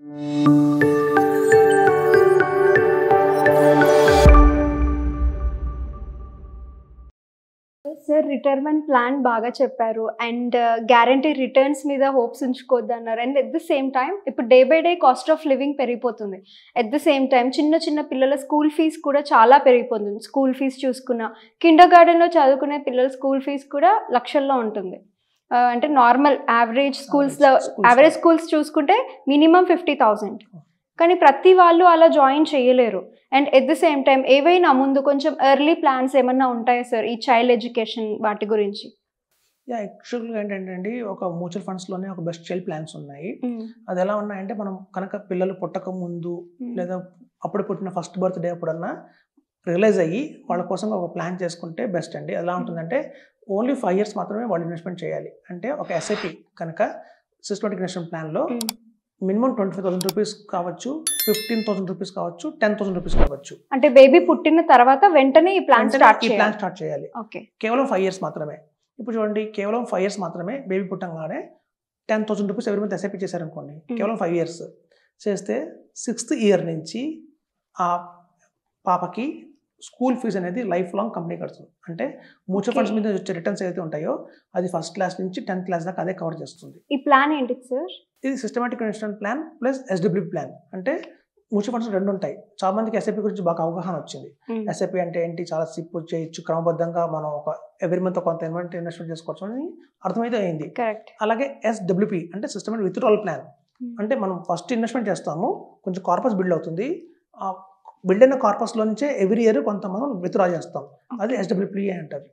Sir retirement plan బాగా చెప్పారు and guarantee returns మీద హోప్స్ ఉంచుకోవద్దు అన్నారు and at the same time ఇప్పుడు day by day cost of living పెరిగిపోతుంది ఎట్ ద సేమ్ టైం చిన్న చిన్న పిల్లల స్కూల్ ఫీజు కూడా చాలా పెరిగిపోతుంది స్కూల్ ఫీజు చూసుకున్న కిండర్ గార్డెన్లో చదువుకునే పిల్లల స్కూల్ ఫీజు కూడా లక్షల్లో ఉంటుంది ఆ, అంటే నార్మల్ యావరేజ్ స్కూల్స్లో schools. యావరేజ్ స్కూల్స్ చూసుకుంటే మినిమం ఫిఫ్టీ థౌజండ్ కానీ ప్రతి వాళ్ళు అలా జాయిన్ చేయలేరు and at the same time ఏవైనా ముందు కొంచెం ఎర్లీ ప్లాన్స్ ఏమన్నా ఉంటాయా సార్ ఈ చైల్డ్ ఎడ్యుకేషన్ వాటి గురించి యా యాక్చువల్గా ఏంటంటే అండి ఒక మ్యూచువల్ ఫండ్స్లోనే ఒక బెస్ట్ చైల్డ్ ప్లాన్స్ ఉన్నాయి అది ఎలా ఉన్నాయంటే మనం కనుక పిల్లలు పుట్టక ముందు లేదా అప్పుడు పుట్టిన ఫస్ట్ బర్త్డే అప్పుడన్నా రియలైజ్ అయ్యి వాళ్ళ కోసం ఒక ప్లాన్ చేసుకుంటే బెస్ట్ అండి ఎలా ఉంటుందంటే ఓన్లీ ఫైవ్ ఇయర్స్ మాత్రమే వాళ్ళు ఇన్వెస్ట్మెంట్ చేయాలి అంటే ఒక ఎస్ఐపి కనుక సిస్టమేటిక్ ఇన్వెస్ట్మెంట్ ప్లాన్లో minimum twenty five thousand rupees కావచ్చు ఫిఫ్టీన్ థౌసండ్ రూపీస్ కావచ్చు టెన్ థౌసండ్ రూపీస్ కావచ్చు అంటే బేబీ పుట్టిన తర్వాత వెంటనే ఈ ప్లాన్ వెంటనే స్టార్ట్ ఈ ప్లాన్ చేయాలి స్టార్ట్ చేయాలి ఓకే కేవలం ఫైవ్ ఇయర్స్ మాత్రమే ఇప్పుడు చూడండి కేవలం ఫైవ్ ఇయర్స్ మాత్రమే బేబీ పుట్టంగానే టెన్ థౌసండ్ రూపీస్ ఎవరి మంత్ ఎస్ఐపి చేశారనుకోండి కేవలం ఫైవ్ ఇయర్స్ చేస్తే సిక్స్త్ ఇయర్ నుంచి ఆ పాపకి స్కూల్ ఫీజు అనేది లైఫ్ లాంగ్ కంపెనీ కడుతుంది అంటే మ్యూచువల్ ఫండ్స్ Okay. మీద వచ్చే రిటర్న్స్ ఏదైతే ఉంటాయో అది ఫస్ట్ క్లాస్ నుంచి టెన్త్ క్లాస్ దాకా అదే కవర్ చేస్తుంది ఈ ప్లాన్ ఏంటి సార్ ఇది systematic investment plan plus SW plan అంటే మ్యూచువల్ ఫండ్స్ రెండు ఉంటాయి చాలా మందికి ఎస్ఐపి గురించి బాగా అవగాహన వచ్చింది ఎస్ఐపి అంటే ఏంటి చాలా సిప్ చేయొచ్చు క్రమబద్ధంగా మనం ఒక ఎవ్రీ మంత్ కొంత ఇన్వెంట్ ఇన్వెస్ట్మెంట్ చేసుకోవచ్చు అని అర్థమైతే అయింది కరెక్ట్ అలాగే ఎస్డబ్ల్యూపి అంటే సిస్టమేటిక్ విత్డ్రాల్ ప్లాన్ అంటే మనం ఫస్ట్ ఇన్వెస్ట్మెంట్ చేస్తాము కొంచెం కార్పస్ బిల్డ్ అవుతుంది ఆ బిల్డ్ అయిన కార్పస్లో నుంచే ఎవ్రీ ఇయర్ కొంత మనం విత్డ్రా చేస్తాం అది ఎస్డబ్ల్యూపి అంటారు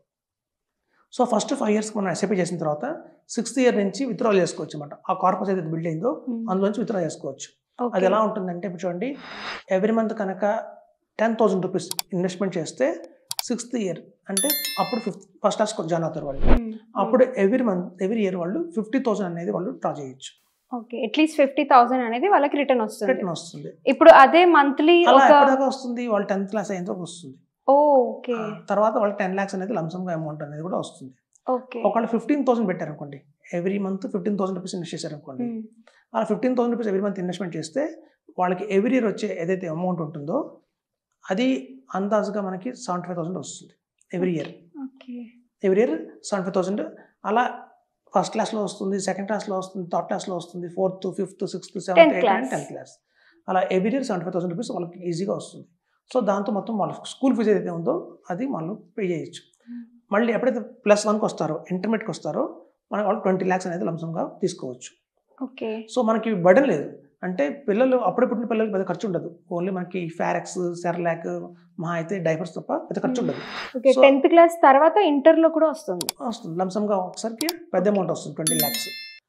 సో ఫస్ట్ ఫైవ్ ఇయర్స్ మనం ఎస్ఐపి చేసిన తర్వాత సిక్స్త్ ఇయర్ నుంచి విత్డ్రాల్ చేసుకోవచ్చు అనమాట ఆ కార్పస్ ఏదైతే బిల్డ్ అయిందో అందులోంచి విత్డ్రా చేసుకోవచ్చు అది ఎలా ఉంటుందంటే ఇప్పుడు చూడండి ఎవ్రీ మంత్ కనుక టెన్ థౌసండ్ రూపీస్ ఇన్వెస్ట్మెంట్ చేస్తే సిక్స్త్ ఇయర్ అంటే అప్పుడు ఫిఫ్త్ ఫస్ట్ క్లాస్ జాయిన్ అవుతారు వాళ్ళు అప్పుడు ఎవ్రీ మంత్ ఎవ్రీ ఇయర్ వాళ్ళు ఫిఫ్టీ థౌసండ్ అనేది వాళ్ళు డ్రా చేయొచ్చు ఓకే అట్లీస్ట్ ఫిఫ్టీ థౌసండ్ అనేది వాళ్ళకి రిటర్న్ వస్తుంది రిటర్న్ వస్తుంది ఇప్పుడు అదే మంత్లీ అలా ఒక ఎప్పటిదాకా వస్తుంది వాళ్ళు టెన్త్ క్లాస్ అయిన తర్వాత వస్తుంది ఓకే ఆ, తర్వాత వాళ్ళకి టెన్ ల్యాక్స్ అనేది లంసంగా అమౌంట్ అనేది కూడా వస్తుంది ఓకే ఒకళ్ళు ఫిఫ్టీన్ థౌసండ్ పెట్టారు అనుకోండి every month fifteen thousand rupees invest చేశారు అనుకోండి అలా fifteen thousand rupees every month investment చేస్తే వాళ్ళకి ఎవ్రీ ఇయర్ వచ్చే ఏదైతే అమౌంట్ ఉంటుందో అది అందాజుగా మనకి సెవెంటీ ఫైవ్ థౌసండ్ వస్తుంది every year okay every year seventy five thousand అలా ఫస్ట్ క్లాస్లో వస్తుంది సెకండ్ క్లాస్లో వస్తుంది థర్డ్ క్లాస్లో వస్తుంది fourth fifth sixth seventh Tenth eighth class. And tenth class అలా every year seventy five thousand rupees వాళ్ళకి ఈజీగా వస్తుంది సో దాంతో మొత్తం వాళ్ళ స్కూల్ ఫీజు ఏదైతే ఉందో అది మనం పే చేయొచ్చు మళ్ళీ ఎప్పుడైతే ప్లస్ వన్కి వస్తారో ఇంటర్మీడియట్కి వస్తారో మనకి వాళ్ళు ట్వంటీ ల్యాక్స్ అనేది లంసంగా తీసుకోవచ్చు ఓకే సో మనకి బర్డన్ లేదు అంటే పిల్లలు అప్పుడే పుట్టిన పిల్లలకి పెద్ద ఖర్చు ఉండదు ఓన్లీ మనకి ఫారెక్స్ సెర్లాక్ మహా అయితే డైపర్స్ తప్ప పెద్ద ఖర్చు ఉండదు ఓకే So- టెన్త్ క్లాస్ తర్వాత ఇంటర్ లో కూడా వస్తుంది వస్తుంది లంసంగా ఒకసారికి పెద్ద అమౌంట్ వస్తుంది twenty lakhs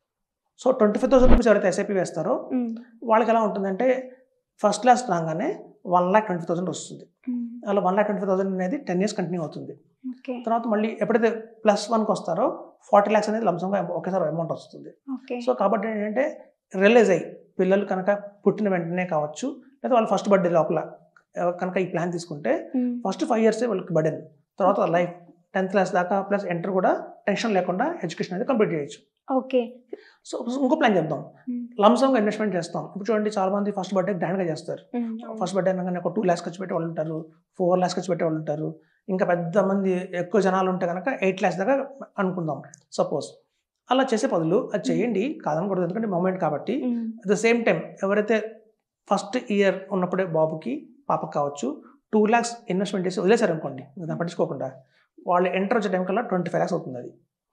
so twenty five thousand rupees ఎవరైతే ఎస్ఐపి వేస్తారో వాళ్ళకి ఎలా ఉంటుందంటే ఫస్ట్ క్లాస్ రాగానే వన్ ల్యాక్ ట్వంటీ థౌసండ్ వస్తుంది అలా one lakh twenty five thousand అనేది టెన్ ఇయర్స్ కంటిన్యూ అవుతుంది ఓకే తర్వాత మళ్ళీ ఎప్పుడైతే ప్లస్ వన్కి వస్తారో ఫార్టీ ల్యాక్స్ అనేది లంసంగా ఒకేసారి అమౌంట్ వస్తుంది ఓకే సో కాబట్టి ఏంటంటే రిలైజ్ అయ్యి పిల్లలు కనుక పుట్టిన వెంటనే కావచ్చు లేదా వాళ్ళ ఫస్ట్ బర్త్డే లోపల ఎవరు కనుక ఈ ప్లాన్ తీసుకుంటే ఫస్ట్ ఫైవ్ ఇయర్స్ వాళ్ళకి బర్డెన్ తర్వాత లైఫ్ టెన్త్ క్లాస్ దాకా ప్లస్ ఎంటర్ కూడా టెన్షన్ లేకుండా ఎడ్యుకేషన్ అనేది కంప్లీట్ చేయొచ్చు ఓకే సో ఇంకో ప్లాన్ చెప్దాం లంసంగా ఇన్వెస్ట్మెంట్ చేస్తాం ఇప్పుడు చూడండి చాలా మంది ఫస్ట్ బర్త్డే గ్రాండ్గా చేస్తారు ఫస్ట్ బర్త్డే అనగానే ఒక టూ ల్యాక్స్ ఖర్చు పెట్టే వాళ్ళు ఉంటారు ఫోర్ ల్యాక్స్ ఖర్చు పెట్టే వాళ్ళు ఉంటారు ఇంకా పెద్ద మంది ఎక్కువ జనాలు ఉంటే కనుక ఎయిట్ ల్యాక్స్ దాకా అనుకుందాం సపోజ్ అలా చేసే బదులు అది చేయండి కాదనకూడదు ఎందుకంటే మూమెంట్ కాబట్టి అట్ ద సేమ్ టైం ఎవరైతే ఫస్ట్ ఇయర్ ఉన్నప్పుడే బాబుకి పాపకు కావచ్చు టూ ల్యాక్స్ ఇన్వెస్ట్మెంట్ చేసి వదిలేశారు అనుకోండి దాన్ని పట్టించుకోకుండా వాళ్ళు ఎంటర్ వచ్చే టైం కల్లా ట్వంటీ ఫైవ్ ల్యాక్స్ అవుతుంది అది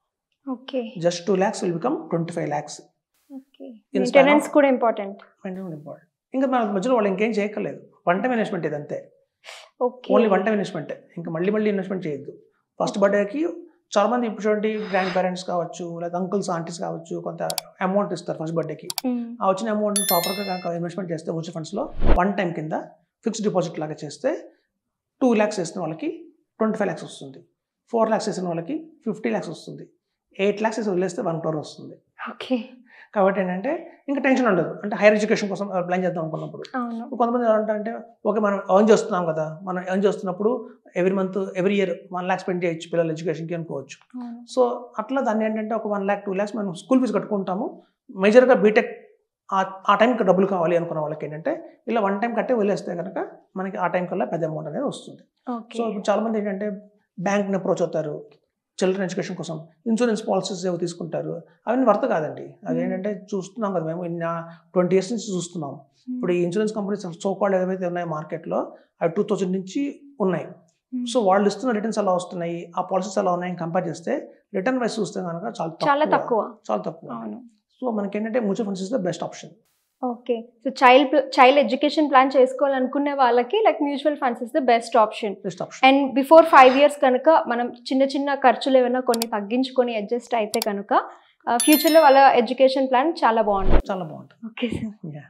okay just two lakhs will become twenty five lakhs okay In maintenance span కూడా ఇంపార్టెంట్ ఇంపార్టెంట్ ఇంకా మన మధ్యలో వాళ్ళు ఇంకేం చేయక్కర్లేదు వన్ టైం ఇన్వెస్ట్మెంట్ ఇది అంతే okay only one time investment ఇంకా మళ్ళీ మళ్ళీ ఇన్వెస్ట్మెంట్ చేయొద్దు ఫస్ట్ బర్త్డేకి చాలా మంది ఇప్పుడు చూడండి గ్రాండ్ పేరెంట్స్ కావచ్చు లేదా అంకుల్స్ ఆంటీస్ కావచ్చు కొంత అమౌంట్ ఇస్తారు ఫస్ట్ బర్త్డేకి ఆ వచ్చిన అమౌంట్ ప్రాపర్గా కనుక ఇన్వెస్ట్మెంట్ చేస్తే మ్యూచువల్ ఫండ్స్లో వన్ టైం కింద ఫిక్స్డ్ డిపాజిట్ లాగా చేస్తే టూ ల్యాక్స్ వేసిన వాళ్ళకి ట్వంటీ ఫైవ్ ల్యాక్స్ వస్తుంది ఫోర్ ల్యాక్స్ వేసిన వాళ్ళకి ఫిఫ్టీ ల్యాక్స్ వస్తుంది ఎయిట్ ల్యాక్స్ వేసి వదిలేస్తే వన్ క్రోర్ వస్తుంది ఓకే కాబట్టి ఏంటంటే ఇంకా టెన్షన్ ఉండదు అంటే హైయర్ ఎడ్యుకేషన్ కోసం ప్లాన్ చేద్దాం అనుకున్నప్పుడు అవును కొంతమంది ఎలా ఉంటారంటే ఓకే మనం ఎర్న్ చేస్తున్నాం కదా మనం ఎర్న్ చేస్తున్నప్పుడు every month every year one lakh spend చేయొచ్చు పిల్లల ఎడ్యుకేషన్కి అనుకోవచ్చు అవును సో అట్లా దాన్ని ఏంటంటే ఒక వన్ ల్యాక్ టూ ల్యాక్స్ మనం స్కూల్ ఫీజు కట్టుకుంటాము మేజర్గా బీటెక్ ఆ ఆ టైంకి డబ్బులు కావాలి అనుకున్న వాళ్ళకి ఏంటంటే ఇలా వన్ టైం కట్టే వదిలేస్తే కనుక మనకి ఆ టైం కల్లా పెద్ద అమౌంట్ అనేది వస్తుంది ఓకే సో ఇప్పుడు చాలామంది ఏంటంటే బ్యాంక్ని అప్రోచ్ అవుతారు చిల్డ్రన్ ఎడ్యుకేషన్ కోసం ఇన్సూరెన్స్ పాలసీస్ ఏవో తీసుకుంటారు అవన్నీ వర్త కాదండి అవి ఏంటంటే చూస్తున్నాం కదా మేము ఇన్న ట్వంటీ ఇయర్స్ నుంచి చూస్తున్నాం ఇప్పుడు ఈ ఇన్సూరెన్స్ కంపెనీస్ సోకాల్డ్ ఏవైతే ఉన్నాయో మార్కెట్లో అవి టూ థౌజండ్ నుంచి ఉన్నాయి సో వాళ్ళు ఇస్తున్న రిటర్న్స్ ఎలా వస్తున్నాయి ఆ పాలసీస్ ఎలా ఉన్నాయని కంపేర్ చేస్తే రిటర్న్ వైస్ చూస్తే కనుక చాలా చాలా తక్కువ తక్కువ చాలా తక్కువ అవును సో మనకి ఏంటంటే mutual funds is the best option okay so child child education plan చేసుకోవాలనుకునే వాళ్ళకి like mutual funds is the best option best option and before five years కనుక మనం చిన్న చిన్న ఖర్చులు ఏమైనా కొన్ని తగ్గించుకొని అడ్జస్ట్ అయితే కనుక ఫ్యూచర్లో వాళ్ళ ఎడ్యుకేషన్ ప్లాన్ చాలా బాగుంటుంది చాలా బాగుంటుంది ఓకే సార్ Yeah.